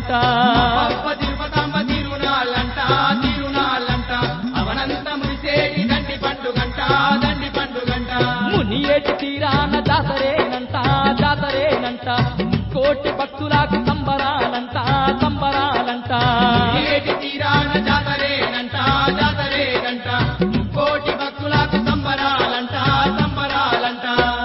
తిరునాళ్ళంట అప్ప తిరుపతమ్మ తిరునాళ్ళంట తిరునాళ్ళంట అవనంత మురిసేటి దండి పండుగంట దండి పండుగంట ముని ఏటి తీరాన జాతరేనంట జాతరేనంట కోటి భక్తులకు సంబరాలంట సంబరాలంట ఏటి తీరాన జాతరేనంట జాతరేనంట కోటి భక్తులకు సంబరాలంట సంబరాలంట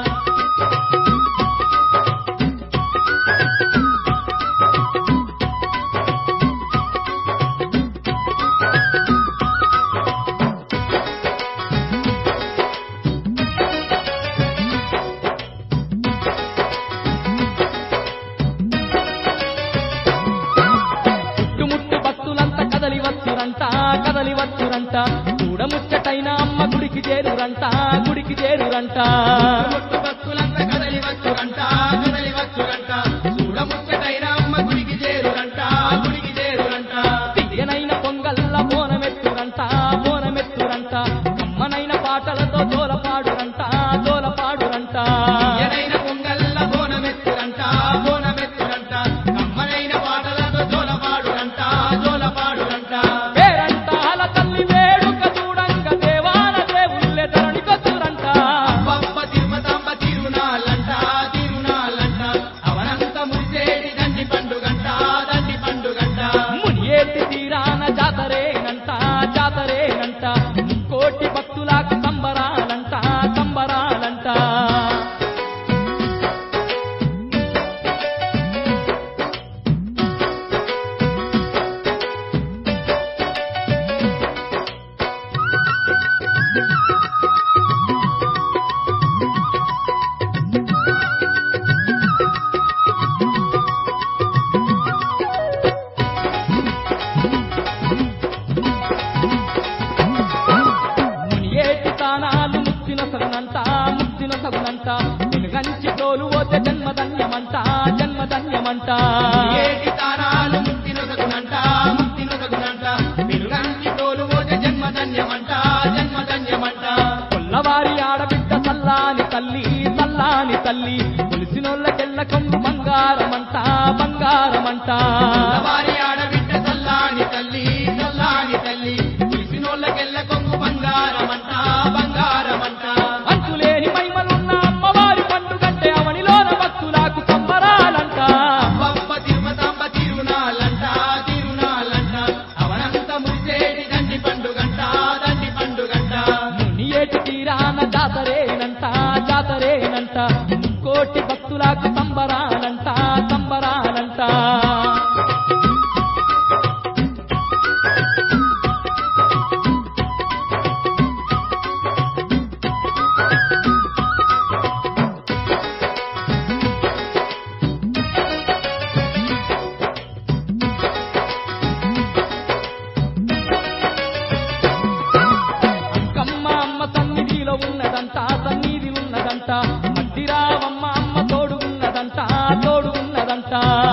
చుట్టుముట్టు భక్తులంతా కదలి వచ్చురంట కదలి వచ్చురంట చూడముచ్చటైన అమ్మ గుడికి చేరురంట గుడికి చేరురంట ముట్టు భక్తులంతా కదలి వచ్చురంట కదలి వచ్చురంట చూడముచ్చటైన అమ్మ గుడికి చేరురంట గుడికి చేరురంట తీయనైన పొంగల్ల బోనమెత్తురంట బోనమెత్తురంట అమ్మనైన పాటలతో జోలపాడురంట జోలపాడురంట ఎనైన పొంగల్ల బోనమెత్తురంట బోనమెత్తురంట కమ్మనైన పాటలతో జోలపాడురంట జోలపాడురంట పేరంట అల తల్లి వేడుక చూడంగ దేవాల దేవుళ్ళే ధరణికొచ్చురంట అబ్బబ్బ తిరుమతమ్మ తిరునాళ్ళంట తిరునాళ్ళంట అవనంత మురిసేటి దండి పండుగంట దండి పండుగంట మునియేటి తీరాన జాతరేనంట జాతరేనంట కోటి భక్తులకు సంబరాలంట సంబరాలంట మునియేటి తానాలు ముక్తిన సగునంట ముక్తిన సగునంట వెనుగంచి తోలు పోతే జన్మధన్యమంట జన్మధన్యమంట ఏటి తారాలు ముక్తి నొసగునంట ముక్తి నొసగునంట వెలుగంచి తోలు పోతే జన్మధన్యమంట జన్మధన్యమంట కొల్లవారి ఆడబిడ్డ సల్లాని తల్లి సల్లాని తల్లి కొలిసినోళ్ళకెళ్ళ కొంగు బంగారమంట బంగారమంట వారి ఆడబిడ్డ సల్లాని తల్లి సల్లాని తల్లి పిలిచినోళ్ళకెళ్ళ కొంగు బంగారమంట బంగారమంట అంతులేని మహిమలున్న అమ్మవారి పండుగంటే అవనిలోన భక్తులకు సంబరాలంట అబ్బబ్బ తిరుమతాంబ తిరునాళ్ళంట తిరునాళ్ళంట అవనంత మురిసేటి దండి పండుగంట దండి పండుగంట ముని ఏటి తీరాన జాతరేనంట జాతరేనంట కోటి భక్తులకు సంబరాలంట సంబరాలంట అంకమ్మ అమ్మ సన్నిధిలో ఉన్నదంట సన్నిధి ఉన్నదంట మట్టిరావమ్మ అమ్మ తోడు ఉన్నదంట తోడు ఉన్నదంట